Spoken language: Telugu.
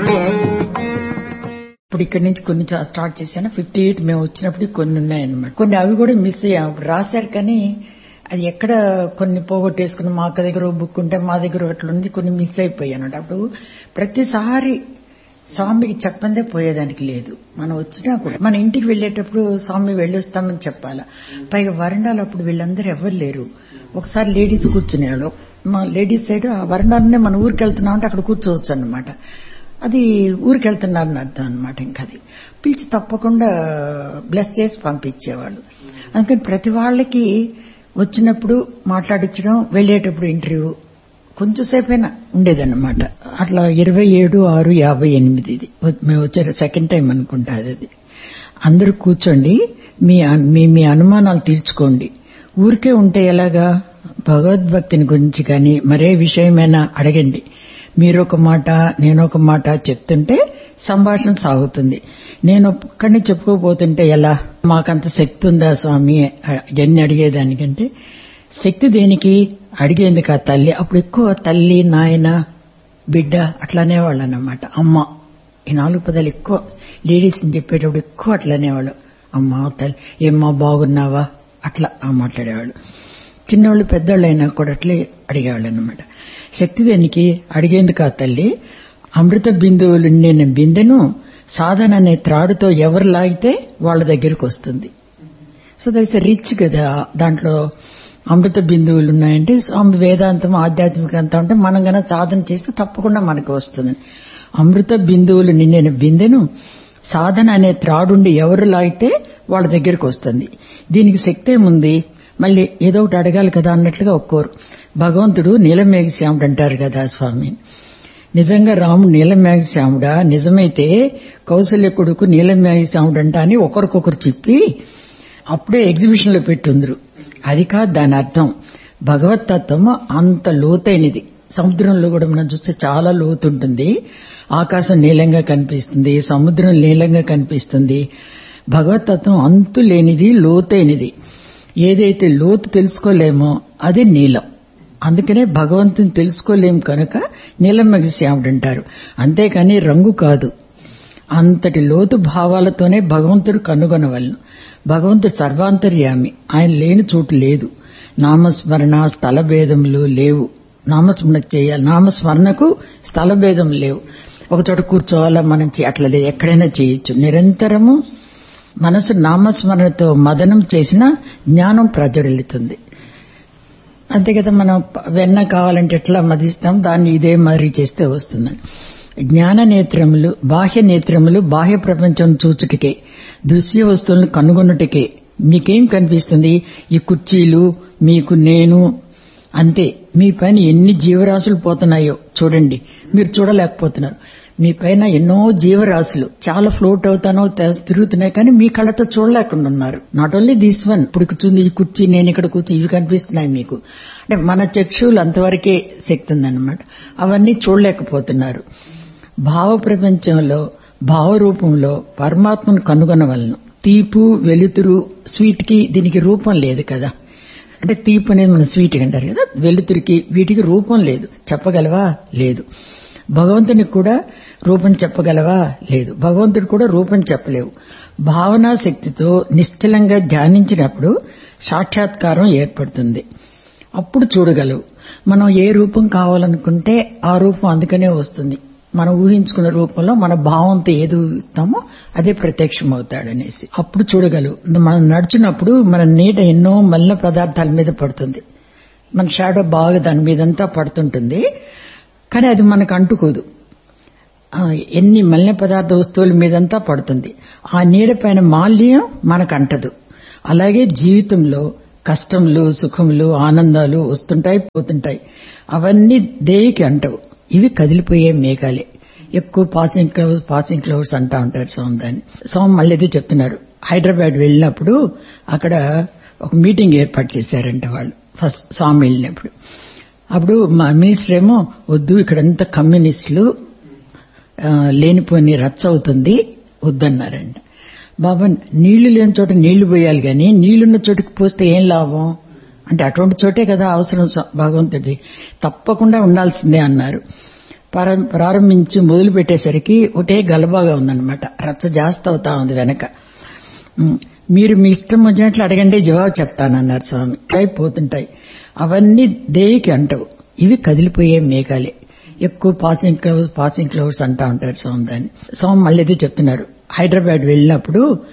ఇప్పుడు ఇక్కడి నుంచి కొన్ని చా- స్టార్ట్ చేశాను ఫిఫ్టీ ఎయిట్ మేము వచ్చినప్పుడు కొన్ని ఉన్నాయన్నమాట కొన్ని అవి కూడా మిస్ అయ్యాం అప్పుడు రాశారు కానీ అది ఎక్కడ కొన్ని పోగొట్టేసుకుని మా అక్క దగ్గర ఓ బుక్ ఉంటే మా దగ్గర ఒకటి ఉంది కొన్ని మిస్ అయిపోయాను అప్పుడు ప్రతిసారి స్వామికి చెప్పందే పోయేదానికి లేదు మనం వచ్చినా కూడా మన ఇంటికి వెళ్ళేటప్పుడు స్వామి వెళ్ళొస్తామని చెప్పాలా పైగా వరండాలు అప్పుడు వీళ్ళందరూ ఎవరు లేరు ఒకసారి లేడీస్ కూర్చునేవాళ్ళు మా లేడీస్ సైడ్ ఆ వరండాలనే మన ఊరికి వెళ్తున్నామంటే అక్కడ కూర్చోవచ్చు అన్నమాట అది ఊరికి వెళ్తున్నారని అర్థం అనమాట ఇంకా అది పిలిచి తప్పకుండా బ్లెస్ చేసి పంపించేవాళ్ళు అందుకని ప్రతి వాళ్ళకి వచ్చినప్పుడు మాట్లాడించడం వెళ్ళేటప్పుడు ఇంటర్వ్యూ కొంచెంసేపైనా ఉండేదన్నమాట అట్లా ఇరవై ఏడు ఆరు యాభై ఎనిమిది ఇది మేము వచ్చే సెకండ్ టైం అనుకుంటా అది అది అందరూ కూర్చోండి మీ అన్- మీ మీ అనుమానాలు తీర్చుకోండి ఊరికే ఉంటే ఎలాగా భగవద్భక్తిని గురించి కానీ మరే విషయమైనా అడగండి మీరొక మాట నేనొక మాట చెప్తుంటే సంభాషణ సాగుతుంది నేను ఒక్కడిని చెప్పుకోపోతుంటే ఎలా మాకంత శక్తి ఉందా స్వామి జన్ని అడిగేదానికంటే శక్తి దేనికి అడిగేందుకు ఆ తల్లి అప్పుడు ఎక్కువ తల్లి నాయన బిడ్డ అట్లానే వాళ్ళు అన్నమాట అమ్మ ఈ నాలుగు పదాలు ఎక్కువ లేడీస్ చెప్పేటప్పుడు ఎక్కువ అట్లనేవాళ్ళు అమ్మ తల్లి ఏమ్మా బాగున్నావా అట్లా ఆ మాట్లాడేవాళ్ళు చిన్నవాళ్ళు పెద్దవాళ్ళు అయినా కూడా అట్లే అడిగేవాళ్ళు అనమాట శక్తి దేనికి అడిగేందుకు ఆ తల్లి అమృత బిందువులు నిండిన బిందెను సాధన అనే త్రాడుతో ఎవరు లాగితే వాళ్ళ దగ్గరికి వస్తుంది సో దట్స్ రిచ్ కదా దాంట్లో అమృత బిందువులు ఉన్నాయంటే స్వామి వేదాంతం ఆధ్యాత్మిక అంతా ఉంటే మనం గన సాధన చేస్తే తప్పకుండా మనకు వస్తుంది అమృత బిందువులు నిండిన బిందెను సాధన అనే త్రాడుండి ఎవరు లాగితే వాళ్ళ దగ్గరికి వస్తుంది దీనికి శక్తి ఏముంది మళ్ళీ ఏదో ఒకటి అడగాలి కదా అన్నట్లుగా ఒక్కోరు భగవంతుడు నీలమేఘశ్యాముడు అంటారు కదా స్వామి నిజంగా రాముడు నీలమేఘశ్యాముడా నిజమైతే కౌశల్య కొడుకు నీలమేఘశ్యాముడు అంట అని ఒకరికొకరు చెప్పి అప్పుడే ఎగ్జిబిషన్ లో పెట్టుందరు అది కాదు దాని అర్థం భగవతత్వం అంత లోతైనది సముద్రంలో కూడా మనం చూస్తే చాలా లోతు ఉంటుంది ఆకాశం నీలంగా కనిపిస్తుంది సముద్రం నీలంగా కనిపిస్తుంది భగవతత్వం అంతు లేనిది లోతైనది ఏదైతే లోతు తెలుసుకోలేమో అది నీలం అందుకనే భగవంతుని తెలుసుకోలేం కనుక నీలం శ్యాముడు అంటారు అంతేకాని రంగు కాదు అంతటి లోతు భావాలతోనే భగవంతుడు కనుగొనవలను భగవంతుడు సర్వాంతర్యామి ఆయన లేని చోటు లేదు నామస్మరణ స్థల భేదములు లేవు నామస్మరణ చేయాలి నామస్మరణకు స్థల భేదం లేవు ఒక చోట కూర్చోవాలా మనం చే- అట్లా లేదు ఎక్కడైనా చేయొచ్చు నిరంతరము మనసు నామస్మరణతో మదనం చేసిన జ్ఞానం ప్రజ్వరిల్లుతుంది అంతే కదా మనం ప- వెన్న కావాలంటే ఎట్లా మదిస్తాం దాన్ని ఇదే మరి చేస్తే వస్తుందని జ్ఞాన నేత్రములు బాహ్య నేత్రములు బాహ్య ప్రపంచం చూచుటకే దృశ్య వస్తువులను కనుగొనుటకే మీకేం కనిపిస్తుంది ఈ కుర్చీలు మీకు నేను అంతే మీ పైన ఎన్ని జీవరాశులు పోతున్నాయో చూడండి మీరు చూడలేకపోతున్నారు మీ పైన ఎన్నో జీవరాశులు చాలా ఫ్లోట్ అవుతానో తె- తిరుగుతున్నాయి కానీ మీ కళ్ళతో చూడలేకుండా ఉన్నారు నాట్ ఓన్లీ దిస్ వన్ ఇప్పుడు కూర్చుంది ఈ కుర్చీ నేను ఇక్కడ కూర్చుని ఇవి కనిపిస్తున్నాయి మీకు అంటే మన చక్షువులు అంతవరకే శక్తి ఉందన్నమాట అవన్నీ చూడలేకపోతున్నారు భావ ప్రపంచంలో భావరూపంలో పరమాత్మను కనుగొనవలను తీపు వెలుతురు స్వీట్ కి దీనికి రూపం లేదు కదా అంటే తీపు అనేది మన స్వీట్ అంటారు కదా వెలుతురికి వీటికి రూపం లేదు చెప్పగలవా లేదు భగవంతునికి కూడా రూపం చెప్పగలవా లేదు భగవంతుడు కూడా రూపం చెప్పలేవు భావనా శక్తితో నిశ్చలంగా ధ్యానించినప్పుడు సాక్షాత్కారం ఏర్పడుతుంది అప్పుడు చూడగలవు మనం ఏ రూపం కావాలనుకుంటే ఆ రూపం అందుకనే వస్తుంది మనం ఊహించుకున్న రూపంలో మన భావంతో ఏది ఊహిస్తామో అదే ప్రత్యక్షం అవుతాడనేసి అప్పుడు చూడగలవు మనం నడిచినప్పుడు మన నీడ ఎన్నో మలిన పదార్థాల మీద పడుతుంది మన షాడో బాగా దాని మీదంతా పడుతుంటుంది కానీ అది మనకు అంటుకోదు ఆ, ఎన్ని మలిన పదార్థ వస్తువుల మీదంతా పడుతుంది ఆ నీడ పైన మాల్యం మనకు అంటదు అలాగే జీవితంలో కష్టములు సుఖములు ఆనందాలు వస్తుంటాయి పోతుంటాయి అవన్నీ దేనికి అంటవు ఇవి కదిలిపోయే మేఘాలే ఎక్కువ పాసింగ్ క్లౌడ్స్ పాసింగ్ క్లౌడ్స్ అంటా ఉంటారు స్వామి దాన్ని స్వామి మళ్ళీ ఇది చెప్తున్నారు హైదరాబాద్ వెళ్ళినప్పుడు అక్కడ ఒక మీటింగ్ ఏర్పాటు చేశారంట వాళ్ళు ఫస్ట్ స్వామి వెళ్ళినప్పుడు అప్పుడు మా మినిస్టర్ ఏమో వద్దు ఇక్కడంతా కమ్యూనిస్టులు ఆ, లేనిపోని రచ్చ అవుతుంది వద్దన్నారంట బాబా నీళ్లు లేని చోట నీళ్లు పోయాలి గాని నీళ్లున్న చోటుకి పోస్తే ఏం లాభం అంటే అటువంటి చోటే కదా అవసరం స్వ- భగవంతుడి తప్పకుండా ఉండాల్సిందే అన్నారు ప్రారం- ప్రారంభించి మొదలు పెట్టేసరికి ఒకటే గలబాగా ఉందన్నమాట రచ్చ జాస్తి అవుతా ఉంది వెనక ఉమ్, మీరు మీ ఇష్టం వచ్చినట్లు అడగండి జవాబు చెప్తానన్నారు స్వామి అయిపోతుంటాయి అవన్నీ దేనికి అంటవు ఇవి కదిలిపోయే మేఘాలే ఎక్కువ పాసింగ్ క్లౌడ్స్ పాసింగ్ క్లౌడ్స్ అంటా ఉంటారు స్వామి దాన్ని స్వామి మళ్ళీ ఏదో చెప్తున్నారు హైదరాబాద్ వెళ్ళినప్పుడు